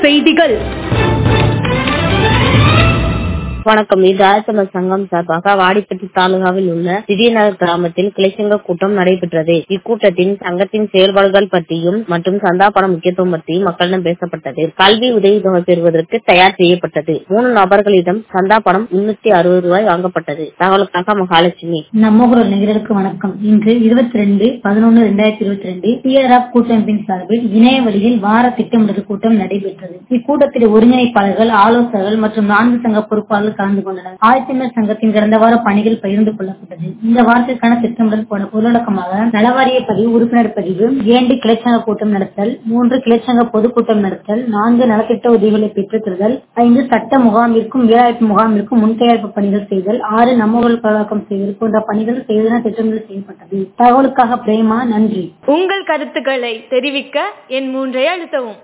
செய்திகள் வணக்கம் இது ஆயத்தமிழ் சங்கம் சார்பாக வாடிப்பட்டி தாலுகாவில் உள்ள திடீர்நகர் கிராமத்தில் கிளைச்சங்க கூட்டம் நடைபெற்றது இக்கூட்டத்தின் சங்கத்தின் செயல்பாடுகள் பற்றியும் மற்றும் சந்தா பண முக்கியத்துவம் பற்றியும் மக்களிடம் பேசப்பட்டது கல்வி உதவித்தொகை பெறுவதற்கு தயார் செய்யப்பட்டது மூணு நபர்களிடம் சந்தா பணம் முன்னூத்தி அறுபது ரூபாய் வாங்கப்பட்டது தகவலுக்காக மகாலட்சுமி நம்ம ஊர் நேயர்களுக்கு வணக்கம் இன்று இருபத்தி ரெண்டு பதினொன்னு ரெண்டாயிரத்தி இருபத்தி ரெண்டு டிஆர்எஃப் கூட்டமைப்பின் சார்பில் இணைய வழியில் வார திட்டமிடல் கூட்டம் நடைபெற்றது இக்கூட்டத்தில் ஒருங்கிணைப்பாளர்கள் ஆலோசகர்கள் மற்றும் நான்கு சங்க பொறுப்பாளர்கள் கலந்து கொண்டனர் ஆயத்தமிழ் சங்கத்தின் கடந்த வார பணிகள் பகிர்ந்து கொள்ளப்பட்டது இந்த வாரத்திற்கான திட்டமிடல் போன பொருளடக்கமாக நலவாரிய பதிவு உறுப்பினர் பதிவு இரண்டு கிளைச்சங்க கூட்டம் நடத்தல் மூன்று கிளைச்சங்க பொதுக்கூட்டம் நடத்தல் நான்கு நலத்திட்ட உதவிகளை பெற்றுத் தருதல் ஐந்து சட்ட முகாமிற்கும் வேலைவாய்ப்பு முகாமிற்கும் முன் தயாரிப்பு பணிகள் செய்தல் ஆறு நம்ம ஊர் பழக்கம் செய்தல் போன்ற பணிகள் செய்தன திட்டமிடல் செய்யப்பட்டது தகவலுக்காக பிரேமா நன்றி உங்கள் கருத்துக்களை தெரிவிக்க என் மூன்றை அழுத்தவும்